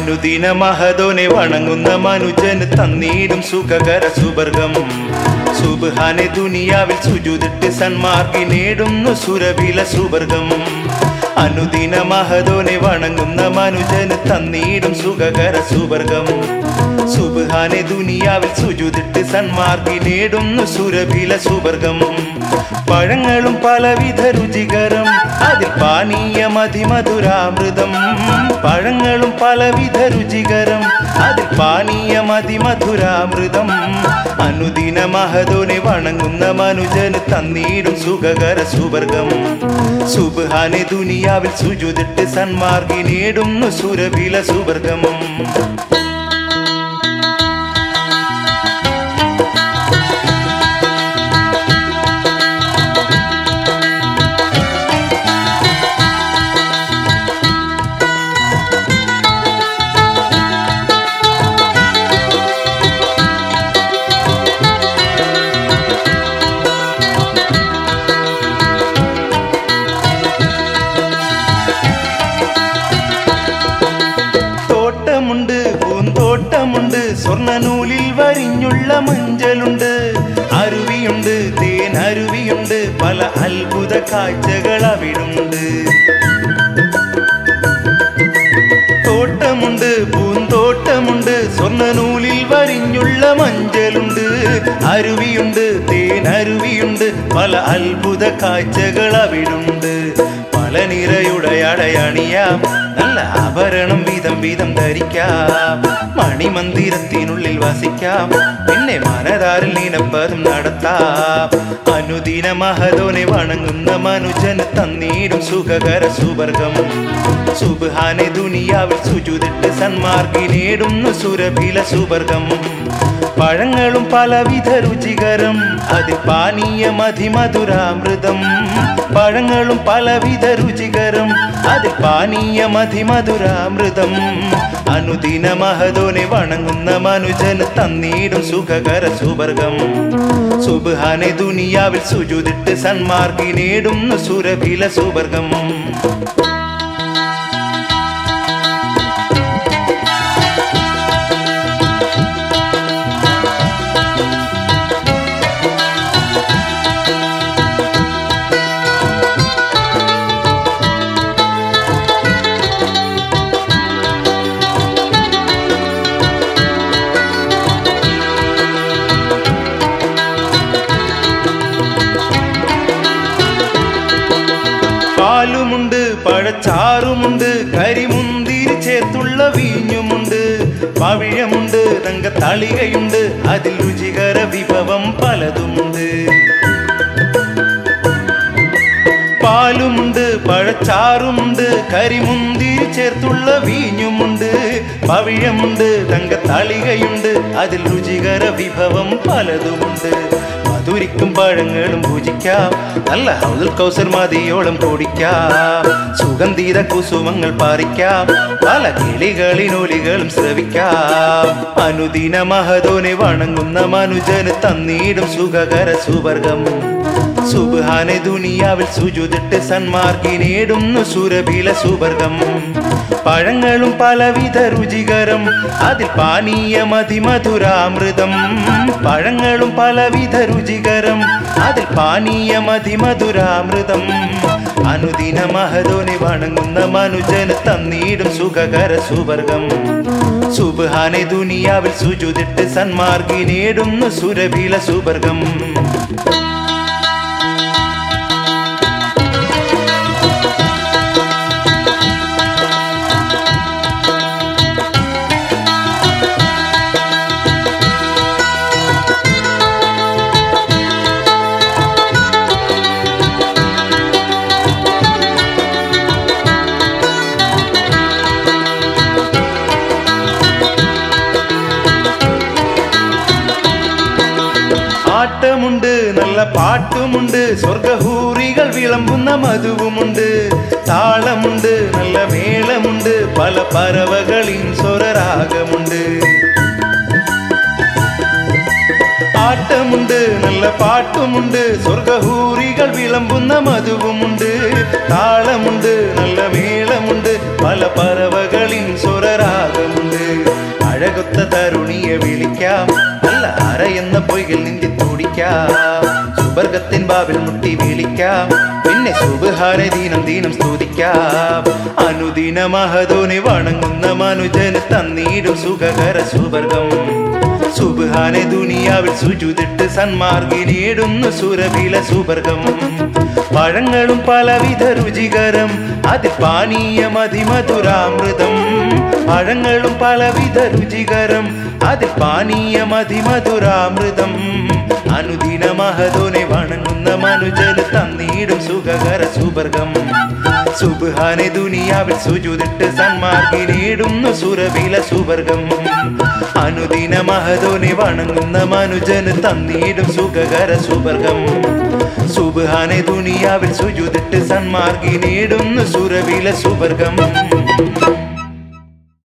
അനുദിന മഹതോനെ വണങ്ങുന്ന മനുജന് തന്നീടും സുഖകര സുവർഗം സുബാനെ ദുനിയാവിൽ സുജുതിട്ട് സന്മാർഗി നേടുന്നു സുരവില സുവർഗം അനുദിന മഹതോനെ വണങ്ങുന്ന മനുജന് തന്നീടും സുഖകര സുവർഗം സുബാനെ ദുനിയാവിൽ സുജുതിട്ട് സന്മാർഗി നേടുന്നു സുരഭില സുവർഗം പഴങ്ങളും പലവിധ രുചികരം അതിൽ പാനീയം അതിമധുരാമൃതം പഴങ്ങളും പലവിധ രുചികരം അതിൽ പാനീയം അതിമധുരാമൃതം അനുദിന മഹതോനെ വണങ്ങുന്ന മനുജന് തന്നീടും സുഖകര സുവർഗം സുബാനെ ദുനിയാവിൽ സുജുതിട്ട് സന്മാർഗി നേടുന്നു സുരഭില സുവർഗം തോട്ടമുണ്ട് പൂന്തോട്ടമുണ്ട് സ്വർണ്ണ നൂലിൽ വരിഞ്ഞുള്ള മഞ്ചലുണ്ട് അരുവിയുണ്ട് തേൻ അരുവിയുണ്ട് പല അത്ഭുത കാഴ്ചകൾ അവിടുണ്ട് തോട്ടമുണ്ട് പൂന്തോട്ടമുണ്ട് സ്വർണ്ണ നൂലിൽ വരിഞ്ഞുള്ള മഞ്ചലുണ്ട് അരുവിയുണ്ട് തേൻ അരുവിയുണ്ട് പല അത്ഭുത കാഴ്ചകൾ അവിടുണ്ട് പല നിറയുടെ അടയണിയാം നല്ല ആഭരണം വീതം വീതം ധരിക്കാം മണിമന്ദിരത്തിനുള്ളിൽ വസിക്കാം പിന്നെ മനതാരിൽ നീനപ്പതും നടത്താം അനുദിന മഹതോനെ വണങ്ങുന്ന മനുജന് തന്നീടും സുഖകര സുവർഗം സുബാനെ ദുനിയാവിൽ സുജുതിട്ട് സന്മാർഗി നേടുന്നു സുരഭില സുവർഗം പഴങ്ങളും പലവിധ രുചികരം അതിൽ പാനീയം അതിമധുരാമൃതം പഴങ്ങളും പലവിധ രുചികരം അതിൽ പാനീയം അതിമധുരാമൃതം അനുദിന മഹതോനെ വണങ്ങുന്ന മനുജന് തന്നീടും സുഖകര സുവർഗം സുബാനെ ദുനിയാവിൽ സുജുതിട്ട് സന്മാർഗി നേടുന്നു സുരഭില സുവർഗം പാലുമുണ്ട് പഴച്ചാറുമുണ്ട് കരിമുന്തിരി ചേർത്തുള്ള വീഞ്ഞുമുണ്ട് പവിഴമുണ്ട് തങ്കത്തളികയുണ്ട് അതിൽ രുചികര വിഭവം പലതുമുണ്ട് പാലുമുണ്ട് പഴച്ചാറുമുണ്ട് കരിമുന്തിരി ചേർത്തുള്ള വീഞ്ഞുമുണ്ട് പവിഴമുണ്ട് തങ്കത്തളികയുണ്ട് അതിൽ രുചികര വിഭവം പലതുമുണ്ട് മധുരിക്കും പഴങ്ങളും പൂജിക്കാം നല്ല ഹൗദുൽ കൗസർ മതിയോളം കുടിക്കാം സുഗന്ധീത കുസുമങ്ങൾ പാറിക്കാം പല കിളികളിനൊലികളും ശ്രവിക്കാം അനുദിന മഹതോനെ വണങ്ങുന്ന മനുജന് തന്നീടും സുഖകര സുവർഗം സുബാനെ ദുനിയാവിൽ സുജുതിട്ട് സന്മാർഗി നേടുന്നു സുരഭില സുവർഗം പഴങ്ങളും പലവിധ രുചികരം അതിൽ പാനീയം അതിമധുരാമൃതം പഴങ്ങളും പലവിധ രുചികരം അതിൽ പാനീയം അതിമധുരാമൃതം അനുദിന മഹതോനെ വണങ്ങുന്ന മനുജന് തന്നീടും സുഖകര സുവർഗം സുബാനെ ദുനിയാവിൽ സുജുതിട്ട് സന്മാർഗി നേടുന്നു സുരഭില സുവർഗം ആട്ടമുണ്ട് നല്ല പാട്ടുമുണ്ട് സ്വർഗഹൂറികൾ വിളമ്പുന്ന മധുവുമുണ്ട് താളമുണ്ട് നല്ല മേളമുണ്ട് പല പറവകളിൻ സ്വരരാഗമുണ്ട് ആട്ടമുണ്ട് നല്ല പാട്ടുമുണ്ട് സ്വർഗഹൂറികൾ വിളമ്പുന്ന മധുവുമുണ്ട് താളമുണ്ട് നല്ല മേളമുണ്ട് പല പറവകളിൻ സ്വരരാഗമുണ്ട് ദേവിയെ വിളിക്കാം നല്ല അരയെന്ന പൊയ്കിൽ നിന്തി തുടിക്കാം സുബർഗത്തിൻ ബാബിൽ മുട്ടി വിളിക്കാം പിന്നെ സുബഹാനെ ദീനം ദീനം സ്തുതിക്കാം അനുദിന മഹതോനെ വണങ്ങുന്ന മനുജന് തന്നീടും സുഖകര സുബർഗം സുബാനെ ദുനിയാവിൽ സുജുതിട്ട് സന്മാർഗിനിടുന്നു സുരഭില സുബർഗം പഴങ്ങളും പലവിധ രുചികരം അതിൽ പാനീയം അതിമധുരാമൃതം പഴങ്ങളും പലവിധ രുചികരം അതിൽ പാനീയം അതിമധുരാമൃതം അനുദിന മഹതോനെ വണങ്ങുന്ന മനുജന് തന്നീടും സുഖകര സുബർഗം സുബാനെ ദുനിയാവിൽ സുജുതിട്ട് സന്മാർഗിനിടുന്നു സുരവില സുവർഗം അനുദിന മഹതോനെ വണങ്ങുന്ന മനുജന് തന്നീടും സുഖകര സുവർഗം സുബാനെ ദുനിയാവിൽ സുജുതിട്ട് സന്മാർഗിനിടുന്നു സുരവില സുവർഗം